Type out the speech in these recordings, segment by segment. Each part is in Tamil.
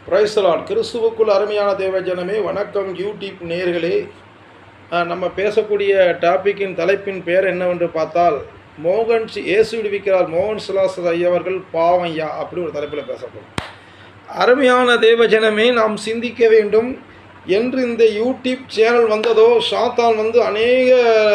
பிரைசலால் கிறிஸ்துவுக்குள் அருமையான தேவ ஜனமே வணக்கம் யூடியூப் நேர்களே அஹ், நம்ம பேசக்கூடிய டாப்பிக்கின் தலைப்பின் பெயர் என்னவென்று பார்த்தால் மோகன் சி- இயேசு விடுவிக்கிறார் மோகன் சிலாஸ் ஐயவர்கள் பாவையா அப்படி ஒரு தலைப்பில் பேசப்படும் அருமையான தேவ ஜனமே நாம் சிந்திக்க வேண்டும் என்று இந்த யூடியூப் சேனல் வந்ததோ சாத்தான் வந்து அநேக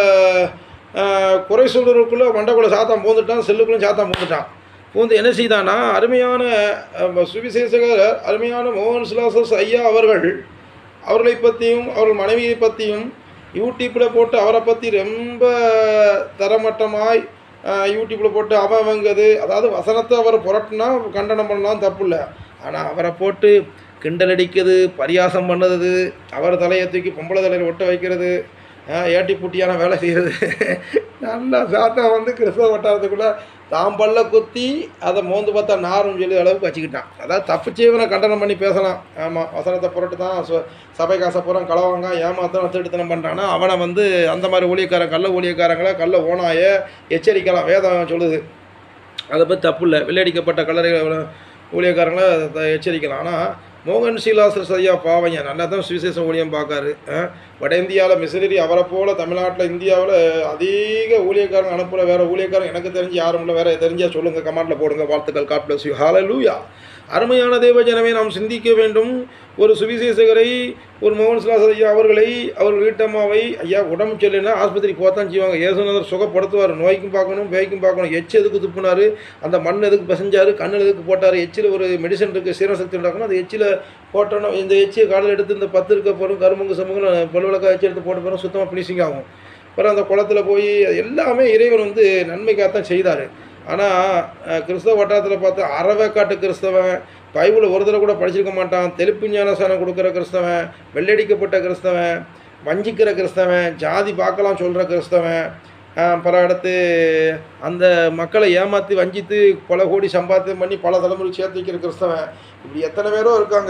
அஹ், குறை சொல்றதுக்குள்ளே மண்டக்குள்ள சாத்தான் பூந்துட்டான் செல்லுக்குள்ளே சாத்தான் பூந்துட்டான் பூந்து என்ன செய்தானா அருமையான அஹ், சுவிசேஷகர் அருமையான மோகன் சிலாசஸ் ஐயா அவர்கள் அவர்களை பற்றியும் அவர்கள் மனைவியை பற்றியும் யூடியூப்பில் போட்டு அவரை பற்றி ரொம்ப தரமட்டமாய் யூடியூப்பில் போட்டு அவன் அவங்கது அதாவது வசனத்தை அவரை புரட்டுனா கண்டனம் பண்ணலாம் தப்பு இல்லை ஆனால் அவரை போட்டு கிண்டல் அடிக்கிறது பரியாசம் பண்ணது அவர் தலையை தூக்கி பொம்பளை தலையில் ஒட்ட வைக்கிறது ஆஹ், ஏட்டி பூட்டியான வேலை செய்கிறது நல்லா சாத்தான் வந்து கிறிஸ்தவ வட்டாரத்துக்குள்ளே தாம் பல்ல குத்தி அதை மோந்து பார்த்தா நாரும் சொல்லி அளவுக்கு வச்சுக்கிட்டான் அதாவது தப்பு செய்வனை கண்டனம் பண்ணி பேசலாம் ஆமாம் வசனத்தை புரட்டு தான் ச- சபை காசை பூரா களவாங்க ஏமாத்தனம் திருட்டுத்தனம் பண்ணுறான்னா அவனை வந்து அந்த மாதிரி ஊழியக்காரன் கள்ள ஊழியக்காரங்களை கள்ள ஓனாய எச்சரிக்கலாம் வேதம் சொல்லுது அதை பற்றி தப்பு இல்லை வெள்ளையடிக்கப்பட்ட கல்லறை ஊழியக்காரங்களை த- எச்சரிக்கலாம் ஆனால் மோகன் சீலாசர் ஐயா பாவையா நல்லா தான் சுவிசேஷ ஊழியம் பார்க்காரு அஹ். வட இந்தியாவில் மிஷினரி அவரை போல் தமிழ்நாட்டில் இந்தியாவில் அதிக ஊழியக்காரங்க அனுப்புகிற வேறு ஊழியக்காரங்க எனக்கு தெரிஞ்சு யாரும் இல்லை வேறு தெரிஞ்சால் சொல்லுங்கள் கமெண்ட்டில் போடுங்க வாழ்த்துக்கள் காட் பிளஸ் யூ ஹalleluya அருமையான தேவ ஜனமே நாம் சிந்திக்க வேண்டும் ஒரு சுவிசேஷகரை ஒரு மோகன் சிலாசர் ஐயா அவர்களை அவர் வீட்டம்மாவை ஐயா உடம்பு சரியில்லைன்னா ஆஸ்பத்திரி போத்தான் செய்வாங்க ஏசுநாதர் சுகப்படுத்துவார் நோய்க்கும் பார்க்கணும் பேய்க்கும் பார்க்கணும் எச்சு எதுக்கு துப்புனாரு அந்த மண் எதுக்கு பிசைஞ்சாரு கண்ணில் எதுக்கு போட்டார் எச்சில் ஒரு மெடிசன் இருக்குது சீரசக்தி உண்டாக்கணும் அந்த எச்சில் போட்டோன்னா இந்த எச்சியை காலையில் எடுத்து இந்த பத்து இருக்க போகிறோம் கரும்புங்க சமூகம் பல்வழக்கா எச்சி எடுத்து போட்டு போகிறோம் சுத்தமாக ஃபினிஷிங் ஆகும் அப்புறம் அந்த குளத்துல போய் எல்லாமே இறைவன் வந்து நன்மைக்காகத்தான் செய்தார் ஆனால் கிறிஸ்தவ வட்டாரத்தில் பார்த்து அறவேக்காட்டு கிறிஸ்தவன் பைபிளை ஒரு தடவை கூட படிச்சிருக்க மாட்டான் தெளிப்பு ஞானசானம் கொடுக்குற கிறிஸ்தவன் வெள்ளடிக்கப்பட்ட கிறிஸ்தவன் வஞ்சிக்கிற கிறிஸ்தவன் ஜாதி பார்க்கலாம் சொல்கிற கிறிஸ்தவன் ஆஹ் பல அடுத்து அந்த மக்களை ஏமாற்றி வஞ்சித்து பல கோடி சம்பாத்தியம் பண்ணி பல தலைமுறை சேர்த்து வைக்கிற கிறிஸ்தவன் இப்படி எத்தனை பேரோ இருக்காங்க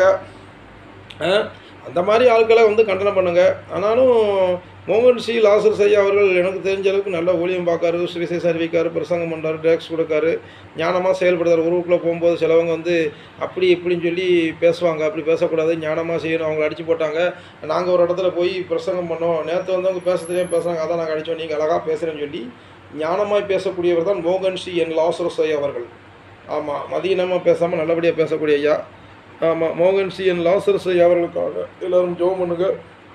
ஆஹ் அந்த மாதிரி ஆட்களை வந்து கண்டனம் பண்ணுங்க ஆனாலும் மோகன் சி லாசர் ஐயா அவர்கள் எனக்கு தெரிஞ்ச அளவுக்கு நல்ல ஊழியம் பார்க்காரு சுவிசேஷம் அறிவிக்காரு பிரசங்கம் பண்ணுறாரு டேக்ஸ் கொடுக்காரு ஞானமாக செயல்படுறாரு உருவுக்குள்ளே போகும்போது சிலவங்க வந்து அப்படி இப்படின்னு சொல்லி பேசுவாங்க அப்படி பேசக்கூடாது ஞானமாக செய்யணும் அவங்கள அடித்து போட்டாங்க நாங்கள் ஒரு இடத்துல போய் பிரசங்கம் பண்ணோம் நேற்று வந்தவங்க பேச தெரியாம பேசுகிறாங்க அதான் நாங்கள் அடித்தோம் நீங்கள் அழகாக பேசுகிறேன்னு சொல்லி ஞானமாய் பேசக்கூடியவர் தான் மோகன் சி என் லாசரஸ் ஐயா அவர்கள் ஆமாம் மதியனமாக பேசாமல் நல்லபடியாக பேசக்கூடிய ஐயா ஆமாம் மோகன் சி என் லாசரஸ் ஐயா அவர்களுக்காக எல்லோரும் ஜோம் பண்ணுங்க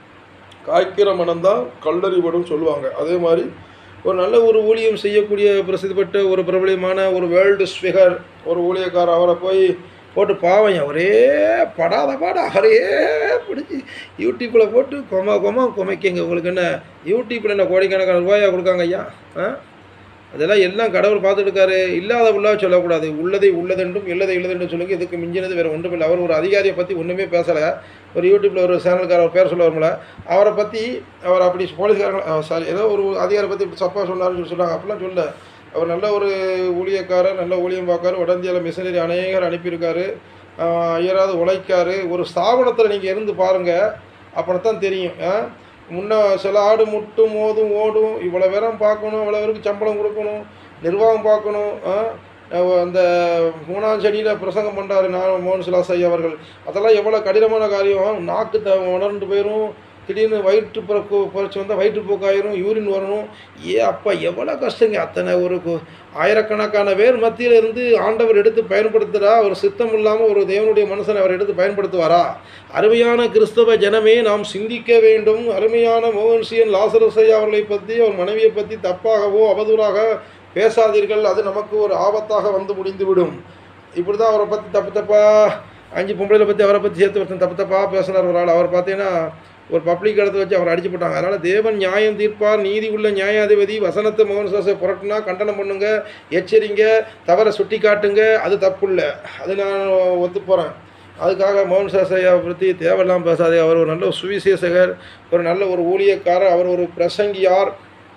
காய்க்கிற மனம்தான் கல்லறிபடும் சொல்லுவாங்க அதே மாதிரி ஒரு நல்ல ஒரு ஊழியம் செய்யக்கூடிய பிரசித்தி பெற்ற ஒரு பிரபலியமான ஒரு வேர்ல்டு ஸ்பிகர் ஒரு ஊழியக்காரர் அவரை போய் போட்டு பாவம் ஒரே படாத பாட அவரையே பிடிச்சி யூடியூப்பில் போட்டு கொம கொம குமைக்கிங்க உங்களுக்கு என்ன யூடியூப்பில் என்ன கோடிக்கணக்கான ரூபாயா கொடுக்காங்க ஐயா ஆ அதெல்லாம் எல்லாம் கடவுள் பார்த்துட்டு இருக்காரு இல்லாத உள்ளா சொல்லக்கூடாது உள்ளதை உள்ளதென்றும் இல்லதை இல்லதென்றும் சொல்லுங்க இதுக்கு மிஞ்சினது வேறு ஒன்றும் இல்லை அவர் ஒரு அதிகாரியை பற்றி ஒன்றுமே பேசலை ஒரு யூடியூப்பில் ஒரு சேனல்காரர் ஒரு பேர் சொல்ல வரும்ல அவரை பற்றி அவர் அப்படி போலீஸ்காரங்க சாரி ஏதோ ஒரு அதிகாரை பற்றி தப்பாக சொன்னாருன்னு சொல்லி சொன்னாங்க அப்படிலாம் சொல்ல அவர் நல்ல ஒரு ஊழியக்காரர் நல்ல ஊழியம் பார்க்காரு வட இந்தியாவில் மிஷினரி அநேகர் அனுப்பியிருக்காரு ஆஹ் ஐயராவது உழைக்காரு ஒரு ஸ்தாபனத்தில் நீங்கள் இருந்து பாருங்கள் அப்புறம் தான் தெரியும் ஆ? முன்ன சில ஆடு முட்டும் மோதும் ஓடும் இவ்வளோ பேரம் பார்க்கணும் இவ்வளோ பேருக்கு சம்பளம் கொடுக்கணும் நிர்வாகம் பார்க்கணும் ஆ? அஹ் அந்த மூணாம் செடியில் பிரசங்கம் பண்ணுறாரு நான் மோகன் சிலாஸ் ஐயா அவர்கள் அதெல்லாம் எவ்வளோ கடினமான காரியம் நாக்கு த உணர்ந்து போயிடும் திடீர்னு வயிற்று பிறப்பு பறிச்சு வந்தால் வயிற்றுப்போக்காயிரும் யூரின் வரணும் ஏ அப்பா எவ்வளோ கஷ்டங்க அத்தனை ஒரு கு- ஆயிரக்கணக்கான பேர் மத்தியில் இருந்து ஆண்டவர் எடுத்து பயன்படுத்துகிறா ஒரு சித்தம் இல்லாமல் ஒரு தேவனுடைய மனுஷனை அவர் எடுத்து பயன்படுத்துவாரா அருமையான கிறிஸ்தவ ஜனமே நாம் சிந்திக்க வேண்டும் அருமையான மோகன்சியன் லாசரசையா அவர்களை பற்றி அவர் மனைவியை பற்றி தப்பாகவோ அவதூறாக பேசாதீர்கள் அது நமக்கு ஒரு ஆபத்தாக வந்து முடிந்துவிடும் இப்படி தான் அவரை பற்றி தப்பு தப்பாக அஞ்சு பொம்பளைகளை பற்றி அவரை பற்றி சேர்த்து ஒருத்தன் தப்பு தப்பாக பேசினார் ஒரு ஆள் அவர் பார்த்தீங்கன்னா ஒரு பப்ளிக் இடத்துல வச்சு அவர் அடிச்சு போட்டாங்க அதனால் தேவன் நியாயம் தீர்ப்பார் நீதி உள்ள நியாயாதிபதி வசனத்தை மோகன் சாசை புரட்டுனா கண்டனம் பண்ணுங்க எச்சரிங்க தவறை சுட்டி காட்டுங்க அது தப்பு இல்லை அது நான் ஒத்து போகிறேன் அதுக்காக மோகன் சாசையா பற்றி தேவையில்லாமல் பேசாதே அவர் ஒரு நல்ல சுவிசேஷகர் ஒரு நல்ல ஒரு ஊழியக்காரர் அவர் ஒரு பிரசங்கியார்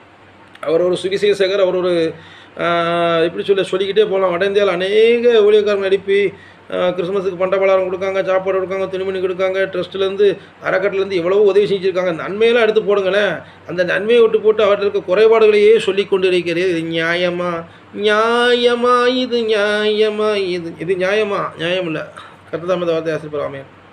அவர் ஒரு சுவிசேஷகர் அவர் ஒரு ஆஹ், எப்படி சொல்ல சொல்லிக்கிட்டே போகலாம் வட இந்தியாவில் அநேக ஊழியக்காரங்க அனுப்பி ஆஹ், கிறிஸ்மஸுக்கு பண்ட பலகாரம் கொடுக்காங்க சாப்பாடு கொடுக்காங்க துணிமணி கொடுக்காங்க ட்ரஸ்ட்லேருந்து அறக்கட்டலேருந்து எவ்வளவோ உதவி செஞ்சுருக்காங்க நன்மையெல்லாம் எடுத்து போடுங்களேன் அந்த நன்மையை விட்டு போட்டு அவற்றில் இருக்க குறைபாடுகளையே சொல்லி கொண்டு இருக்கிறது இது நியாயமா நியாயமா இது நியாயமா இது இது நியாயமா நியாயம் இல்லை கர்த்ததாமத வார்த்தை ஆசிரியர் ஆமேன்